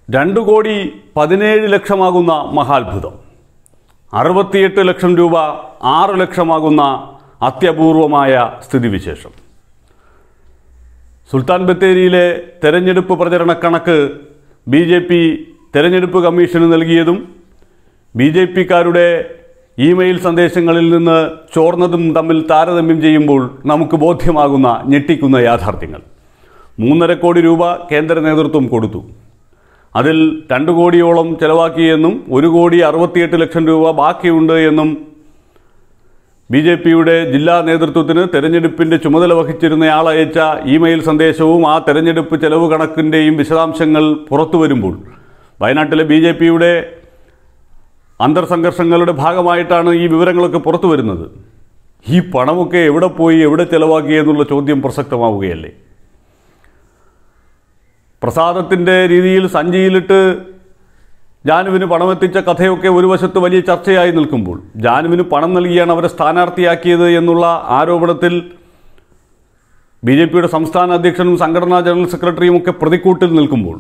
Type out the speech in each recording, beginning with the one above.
രണ്ട് കോടി പതിനേഴ് ലക്ഷമാകുന്ന മഹാത്ഭുതം അറുപത്തിയെട്ട് ലക്ഷം രൂപ ആറ് ലക്ഷമാകുന്ന അത്യപൂർവമായ സ്ഥിതിവിശേഷം സുൽത്താൻ ബത്തേരിയിലെ തെരഞ്ഞെടുപ്പ് പ്രചരണ കണക്ക് ബി ജെ പി തെരഞ്ഞെടുപ്പ് കമ്മീഷന് നൽകിയതും ബി ജെ പിക്കാരുടെ ഇമെയിൽ സന്ദേശങ്ങളിൽ നിന്ന് ചോർന്നതും തമ്മിൽ താരതമ്യം ചെയ്യുമ്പോൾ നമുക്ക് ബോധ്യമാകുന്ന ഞെട്ടിക്കുന്ന യാഥാർത്ഥ്യങ്ങൾ മൂന്നര കോടി രൂപ കേന്ദ്ര നേതൃത്വം കൊടുത്തു അതിൽ രണ്ട് കോടിയോളം ചെലവാക്കിയെന്നും ഒരു കോടി അറുപത്തിയെട്ട് ലക്ഷം രൂപ ബാക്കിയുണ്ട് എന്നും ബി ജെ പിയുടെ ജില്ലാ നേതൃത്വത്തിന് തെരഞ്ഞെടുപ്പിന്റെ ചുമതല വഹിച്ചിരുന്നയാൾ അയച്ച ഇമെയിൽ സന്ദേശവും ആ തെരഞ്ഞെടുപ്പ് ചെലവ് കണക്കിൻ്റെയും വിശദാംശങ്ങൾ പുറത്തു വരുമ്പോൾ വയനാട്ടിലെ ബി ജെ പിയുടെ അന്തർസംഘർഷങ്ങളുടെ ഭാഗമായിട്ടാണ് ഈ വിവരങ്ങളൊക്കെ പുറത്തു വരുന്നത് ഈ പണമൊക്കെ എവിടെ പോയി എവിടെ ചെലവാക്കി എന്നുള്ള ചോദ്യം പ്രസക്തമാവുകയല്ലേ പ്രസാദത്തിൻ്റെ രീതിയിൽ സഞ്ചിയിലിട്ട് ജാനുവിന് പണമെത്തിച്ച കഥയൊക്കെ ഒരു വശത്ത് വലിയ ചർച്ചയായി നിൽക്കുമ്പോൾ ജാനുവിന് പണം നൽകിയാണ് അവരെ സ്ഥാനാർത്ഥിയാക്കിയത് എന്നുള്ള ആരോപണത്തിൽ ബി ജെ പിയുടെ സംസ്ഥാന അധ്യക്ഷനും സംഘടനാ ജനറൽ സെക്രട്ടറിയും ഒക്കെ പ്രതിക്കൂട്ടിൽ നിൽക്കുമ്പോൾ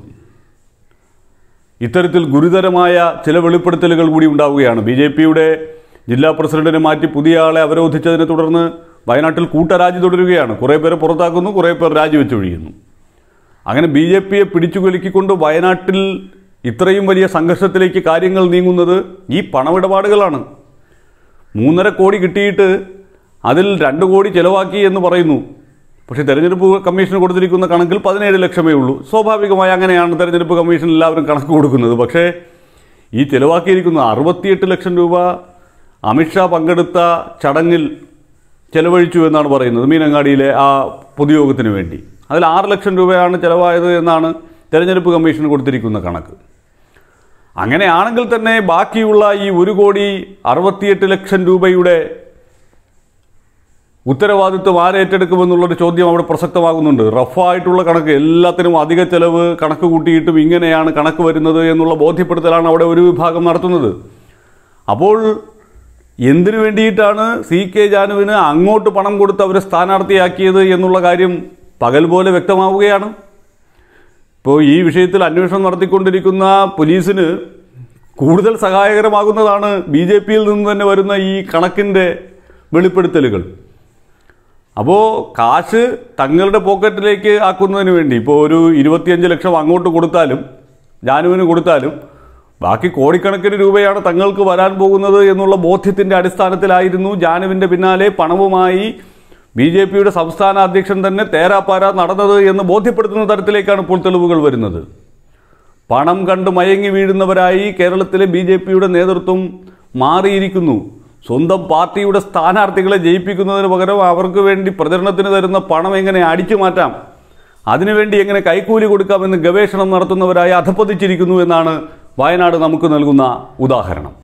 ഇത്തരത്തിൽ ഗുരുതരമായ ചില വെളിപ്പെടുത്തലുകൾ കൂടി ഉണ്ടാവുകയാണ് ബി ജെ പിയുടെ ജില്ലാ പ്രസിഡന്റിനെ മാറ്റി പുതിയ ആളെ അവരോധിച്ചതിനെ തുടർന്ന് വയനാട്ടിൽ കൂട്ടരാജി തുടരുകയാണ് കുറേ പേരെ പുറത്താക്കുന്നു കുറേ പേർ രാജിവെച്ചൊഴിയുന്നു അങ്ങനെ ബി ജെ പിയെ പിടിച്ചുകൊലുക്കിക്കൊണ്ട് വയനാട്ടിൽ ഇത്രയും വലിയ സംഘർഷത്തിലേക്ക് കാര്യങ്ങൾ നീങ്ങുന്നത് ഈ പണമിടപാടുകളാണ് മൂന്നര കോടി കിട്ടിയിട്ട് അതിൽ രണ്ട് കോടി ചെലവാക്കി എന്ന് പറയുന്നു പക്ഷേ തെരഞ്ഞെടുപ്പ് കമ്മീഷന് കൊടുത്തിരിക്കുന്ന കണക്കിൽ പതിനേഴ് ലക്ഷമേ ഉള്ളൂ സ്വാഭാവികമായി അങ്ങനെയാണ് തെരഞ്ഞെടുപ്പ് കമ്മീഷൻ എല്ലാവരും കണക്ക് കൊടുക്കുന്നത് പക്ഷേ ഈ ചെലവാക്കിയിരിക്കുന്ന അറുപത്തിയെട്ട് ലക്ഷം രൂപ അമിത്ഷാ പങ്കെടുത്ത ചടങ്ങിൽ ചെലവഴിച്ചു എന്നാണ് പറയുന്നത് മീനങ്ങാടിയിലെ ആ പൊതുയോഗത്തിന് വേണ്ടി അതിൽ ആറ് ലക്ഷം രൂപയാണ് ചെലവായത് എന്നാണ് തെരഞ്ഞെടുപ്പ് കമ്മീഷന് കൊടുത്തിരിക്കുന്ന കണക്ക് അങ്ങനെയാണെങ്കിൽ തന്നെ ബാക്കിയുള്ള ഈ ഒരു കോടി അറുപത്തിയെട്ട് ലക്ഷം രൂപയുടെ ഉത്തരവാദിത്വം ആരേറ്റെടുക്കുമെന്നുള്ളൊരു ചോദ്യം അവിടെ പ്രസക്തമാകുന്നുണ്ട് റഫായിട്ടുള്ള കണക്ക് എല്ലാത്തിനും അധിക ചെലവ് കണക്ക് കൂട്ടിയിട്ടും ഇങ്ങനെയാണ് കണക്ക് വരുന്നത് എന്നുള്ള ബോധ്യപ്പെടുത്തലാണ് അവിടെ ഒരു വിഭാഗം നടത്തുന്നത് അപ്പോൾ എന്തിനു വേണ്ടിയിട്ടാണ് സി കെ ജാനുവിന് അങ്ങോട്ട് പണം കൊടുത്ത് അവരെ സ്ഥാനാർത്ഥിയാക്കിയത് എന്നുള്ള കാര്യം പകൽ പോലെ വ്യക്തമാവുകയാണ് ഇപ്പോൾ ഈ വിഷയത്തിൽ അന്വേഷണം നടത്തിക്കൊണ്ടിരിക്കുന്ന പോലീസിന് കൂടുതൽ സഹായകരമാകുന്നതാണ് ബി ജെ പിയിൽ നിന്ന് തന്നെ വരുന്ന ഈ കണക്കിൻ്റെ വെളിപ്പെടുത്തലുകൾ അപ്പോൾ കാശ് തങ്ങളുടെ പോക്കറ്റിലേക്ക് ആക്കുന്നതിന് വേണ്ടി ഇപ്പോൾ ഒരു ഇരുപത്തിയഞ്ച് ലക്ഷം അങ്ങോട്ട് കൊടുത്താലും ജാനുവിന് കൊടുത്താലും ബാക്കി കോടിക്കണക്കിന് രൂപയാണ് തങ്ങൾക്ക് വരാൻ പോകുന്നത് എന്നുള്ള ബോധ്യത്തിൻ്റെ അടിസ്ഥാനത്തിലായിരുന്നു ജാനുവിൻ്റെ പിന്നാലെ പണവുമായി ബി ജെ പിയുടെ സംസ്ഥാന അധ്യക്ഷൻ തന്നെ തേരാപ്പാര നടന്നത് എന്ന് ബോധ്യപ്പെടുത്തുന്ന തരത്തിലേക്കാണ് ഇപ്പോൾ തെളിവുകൾ വരുന്നത് പണം കണ്ട് മയങ്ങി വീഴുന്നവരായി കേരളത്തിലെ ബി ജെ പിയുടെ നേതൃത്വം മാറിയിരിക്കുന്നു സ്വന്തം പാർട്ടിയുടെ സ്ഥാനാർത്ഥികളെ ജയിപ്പിക്കുന്നതിന് പകരം അവർക്ക് വേണ്ടി പ്രചരണത്തിന് തരുന്ന പണം എങ്ങനെ അടിച്ചു മാറ്റാം അതിനുവേണ്ടി എങ്ങനെ കൈക്കൂലി കൊടുക്കാമെന്ന് ഗവേഷണം നടത്തുന്നവരായി അധപ്പതിച്ചിരിക്കുന്നു എന്നാണ് വയനാട് നമുക്ക് നൽകുന്ന ഉദാഹരണം